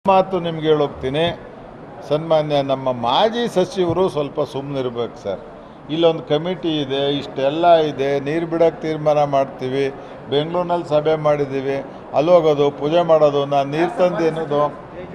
ಮಾತು ನಿಮ್ಗೆ ಹೇಳೋಗ್ತೀನಿ ಸನ್ಮಾನ್ಯ ನಮ್ಮ ಮಾಜಿ ಸಚಿವರು ಸ್ವಲ್ಪ ಸುಮ್ಮನಿರ್ಬೇಕು ಸರ್ ಇಲ್ಲೊಂದು ಕಮಿಟಿ ಇದೆ ಇಷ್ಟೆಲ್ಲ ಇದೆ ನೀರು ಬಿಡೋಕ್ಕೆ ತೀರ್ಮಾನ ಮಾಡ್ತೀವಿ ಬೆಂಗಳೂರಿನಲ್ಲಿ ಸಭೆ ಮಾಡಿದ್ದೀವಿ ಅಲ್ಲೋಗೋದು ಪೂಜೆ ಮಾಡೋದು ನಾನು ನೀರು ತಂದು ಏನದು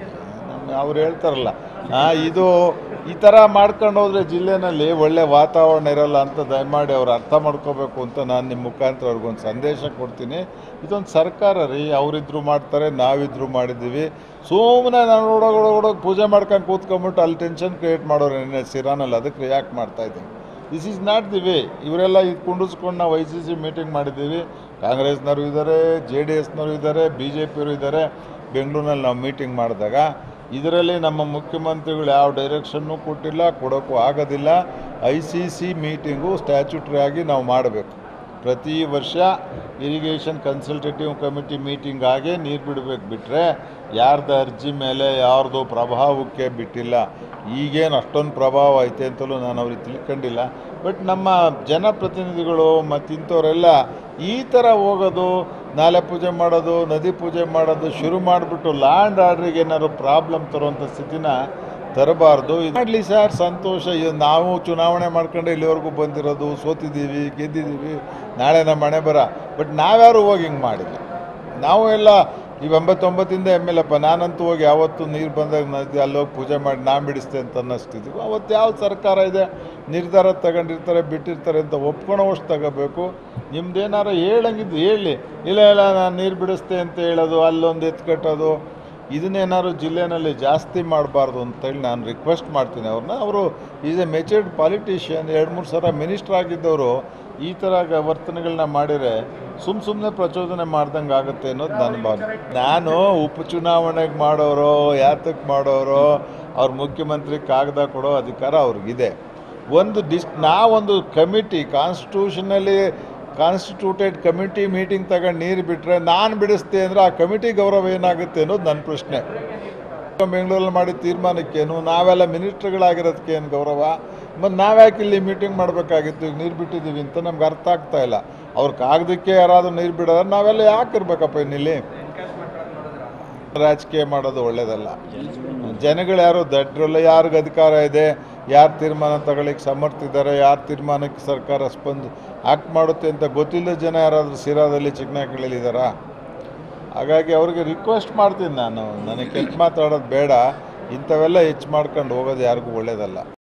ಅವ್ರು ಹೇಳ್ತಾರಲ್ಲ ಆ, ಇದು ಈ ಥರ ಮಾಡ್ಕೊಂಡು ಹೋದ್ರೆ ಜಿಲ್ಲೆನಲ್ಲಿ ಒಳ್ಳೆ ವಾತಾವರಣ ಇರಲ್ಲ ಅಂತ ದಯಮಾಡಿ ಅವ್ರು ಅರ್ಥ ಮಾಡ್ಕೋಬೇಕು ಅಂತ ನಾನು ನಿಮ್ಮ ಮುಖಾಂತರ ಅವ್ರಿಗೊಂದು ಸಂದೇಶ ಕೊಡ್ತೀನಿ ಇದೊಂದು ಸರ್ಕಾರ ರೀ ಅವರಿದ್ರು ಮಾಡ್ತಾರೆ ನಾವಿದ್ರು ಮಾಡಿದ್ದೀವಿ ಸುಮ್ಮನೆ ನಾನು ಓಡೋಗಿ ಪೂಜೆ ಮಾಡ್ಕೊಂಡು ಕೂತ್ಕೊಂಬಿಟ್ಟು ಅಲ್ಲಿ ಟೆನ್ಷನ್ ಕ್ರಿಯೇಟ್ ಮಾಡೋರು ನೆನ್ನೆ ಸಿರಾನಲ್ಲಿ ಅದಕ್ಕೆ ರಿಯಾಕ್ಟ್ ಮಾಡ್ತಾ ಇದ್ದೀನಿ this is not the way ಇವರೆಲ್ಲ ಇದು ಕುಂಡಿಸ್ಕೊಂಡು ನಾವು ಐ ಸಿ ಸಿ ಮೀಟಿಂಗ್ ಮಾಡಿದ್ದೀವಿ ಕಾಂಗ್ರೆಸ್ನವರು ಇದ್ದಾರೆ ಜೆ ಡಿ ಎಸ್ನವರು ಇದ್ದಾರೆ ಬಿ ಜೆ ಪಿಯವರು ಇದ್ದಾರೆ ಬೆಂಗಳೂರಿನಲ್ಲಿ ನಾವು ಮೀಟಿಂಗ್ ಮಾಡಿದಾಗ ಇದರಲ್ಲಿ ನಮ್ಮ ಮುಖ್ಯಮಂತ್ರಿಗಳು ಯಾವ ಡೈರೆಕ್ಷನ್ನು ಕೊಟ್ಟಿಲ್ಲ ಕೊಡೋಕ್ಕೂ ಆಗೋದಿಲ್ಲ I C C meeting statutory ಆಗಿ ನಾವು ಮಾಡಬೇಕು ಪ್ರತಿ ವರ್ಷ ಇರಿಗೇಷನ್ ಕನ್ಸಲ್ಟೇಟಿವ್ ಕಮಿಟಿ ಮೀಟಿಂಗ್ ಆಗೇ ನೀರು ಬಿಡಬೇಕು ಬಿಟ್ಟರೆ ಯಾರ್ದು ಅರ್ಜಿ ಮೇಲೆ ಯಾರ್ದು ಪ್ರಭಾವಕ್ಕೆ ಬಿಟ್ಟಿಲ್ಲ ಈಗೇನು ಅಷ್ಟೊಂದು ಪ್ರಭಾವ ಐತೆ ಅಂತಲೂ ನಾನು ಅವ್ರಿಗೆ ತಿಳ್ಕೊಂಡಿಲ್ಲ ಬಟ್ ನಮ್ಮ ಜನಪ್ರತಿನಿಧಿಗಳು ಮತ್ತು ಇಂಥವರೆಲ್ಲ ಈ ಥರ ಹೋಗೋದು ನಾಲೆ ಪೂಜೆ ಮಾಡೋದು ನದಿ ಪೂಜೆ ಮಾಡೋದು ಶುರು ಮಾಡಿಬಿಟ್ಟು ಲ್ಯಾಂಡ್ ಆರ್ಡ್ರಿಗೆ ಏನಾದ್ರು ಪ್ರಾಬ್ಲಮ್ ತರುವಂಥ ಸ್ಥಿತಿನ ತರಬಾರ್ದು ಇದು ಮಾಡಲಿ ಸರ್ ಸಂತೋಷ ಇದು ನಾವು ಚುನಾವಣೆ ಮಾಡ್ಕೊಂಡು ಇಲ್ಲಿವರೆಗೂ ಬಂದಿರೋದು ಸೋತಿದ್ದೀವಿ ಗೆದ್ದಿದ್ದೀವಿ ನಾಳೆ ನಮ್ಮ ಮನೆ ಬರ ಬಟ್ ನಾವ್ಯಾರು ಹೋಗಿ ಹಿಂಗೆ ಮಾಡಿಲ್ಲ ನಾವು ಎಲ್ಲ ಈಗ ಒಂಬತ್ತೊಂಬತ್ತಿಂದ ಎಮ್ ಎಲ್ ಎಪ್ಪ ನಾನಂತೂ ಹೋಗಿ ಯಾವತ್ತು ನೀರು ಬಂದಾಗ ನದಿ ಅಲ್ಲೋಗಿ ಪೂಜೆ ಮಾಡಿ ನಾ ಬಿಡಿಸ್ತೆ ಅಂತ ಅನ್ನಿಸ್ತಿದ್ವಿ ಅವತ್ತು ಯಾವ ಸರ್ಕಾರ ಇದೆ ನಿರ್ಧಾರ ತಗೊಂಡಿರ್ತಾರೆ ಬಿಟ್ಟಿರ್ತಾರೆ ಅಂತ ಒಪ್ಕೊಳೋವಷ್ಟು ತಗೋಬೇಕು ನಿಮ್ದೇನಾರು ಹೇಳಂಗಿದ್ದು ಹೇಳಿ ಇಲ್ಲ ಇಲ್ಲ ನಾನು ನೀರು ಬಿಡಿಸ್ತೆ ಅಂತ ಹೇಳೋದು ಅಲ್ಲೊಂದು ಎತ್ಕಟ್ಟೋದು ಇದನ್ನೇನಾದ್ರು ಜಿಲ್ಲೆನಲ್ಲಿ ಜಾಸ್ತಿ ಮಾಡಬಾರ್ದು ಅಂತೇಳಿ ನಾನು ರಿಕ್ವೆಸ್ಟ್ ಮಾಡ್ತೀನಿ ಅವ್ರನ್ನ ಅವರು ಈಸ್ ಎ ಮೆಚೂರ್ಡ್ ಪಾಲಿಟಿಷಿಯನ್ ಎರಡು ಮೂರು ಸಲ ಮಿನಿಸ್ಟರ್ ಆಗಿದ್ದವರು ಈ ಥರ ಗ- ವರ್ತನೆಗಳನ್ನ ಮಾಡಿದರೆ ಸುಮ್ಮ ಸುಮ್ಮನೆ ಪ್ರಚೋದನೆ ಮಾಡ್ದಂಗೆ ಆಗುತ್ತೆ ಅನ್ನೋದು ನನ್ನ ಭಾವನೆ ನಾನು ಉಪಚುನಾವಣೆಗೆ ಮಾಡೋರು ಯಾತಕ್ಕೆ ಮಾಡೋರು ಅವ್ರ ಮುಖ್ಯಮಂತ್ರಿ ಕಾಗದ ಕೊಡೋ ಅಧಿಕಾರ ಅವ್ರಿಗಿದೆ ಒಂದು ಡಿಸ್ ನಾವೊಂದು committee constitutionally constituted committee meeting ತಗೊಂಡು ನೀರು ಬಿಟ್ಟರೆ ನಾನು ಬಿಡಿಸ್ತೆ ಅಂದರೆ ಆ ಕಮಿಟಿ ಗೌರವ ಏನಾಗುತ್ತೆ ಅನ್ನೋದು ನನ್ನ ಪ್ರಶ್ನೆ ಬೆಂಗಳೂರಲ್ಲಿ ಮಾಡಿದ ತೀರ್ಮಾನಕ್ಕೇನು ನಾವೆಲ್ಲ ಮಿನಿಸ್ಟ್ರುಗಳಾಗಿರೋದಕ್ಕೆ ಏನು ಗೌರವ ಮತ್ತು ನಾವ್ಯಾಕೆ ಇಲ್ಲಿ ಮೀಟಿಂಗ್ ಮಾಡಬೇಕಾಗಿತ್ತು ಈಗ ನೀರು ಬಿಟ್ಟಿದ್ದೀವಿ ಅಂತ ನಮ್ಗೆ ಅರ್ಥ ಆಗ್ತಾ ಇಲ್ಲ ಅವ್ರ ಕಾಗದಕ್ಕೆ ಯಾರಾದರೂ ನೀರು ಬಿಡೋದ್ರೆ ನಾವೆಲ್ಲ ಯಾಕೆ ಇರ್ಬೇಕಪ್ಪ ಇನ್ನಿಲ್ಲಿ ರಾಜಕೀಯ ಮಾಡೋದು ಒಳ್ಳೇದಲ್ಲ ಜನಗಳು ಯಾರು ದಡ್ರಲ್ಲ ಯಾರಿಗೆ ಅಧಿಕಾರ ಇದೆ ಯಾರು ತೀರ್ಮಾನ ತಗೊಳ್ಳಿಕ್ಕೆ ಸಮರ್ಥ ಇದ್ದಾರೆ ಯಾರು ತೀರ್ಮಾನಕ್ಕೆ ಸರ್ಕಾರ ಸ್ಪಂದ ಆಕ್ಟ್ ಮಾಡುತ್ತೆ ಅಂತ ಗೊತ್ತಿಲ್ಲದ ಜನ ಯಾರಾದರೂ ಸಿರಾದಲ್ಲಿ ಚಿಕ್ಕನಾಕಳಿದ್ದಾರಾ ಹಾಗಾಗಿ ಅವ್ರಿಗೆ ರಿಕ್ವೆಸ್ಟ್ ಮಾಡ್ತೀನಿ ನಾನು ನನಗೆ ಕೆಟ್ಟ ಮಾತಾಡೋದು ಬೇಡ ಇಂಥವೆಲ್ಲ ಹೆಚ್ಚು ಮಾಡ್ಕೊಂಡು ಹೋಗೋದು ಯಾರಿಗೂ ಒಳ್ಳೇದಲ್ಲ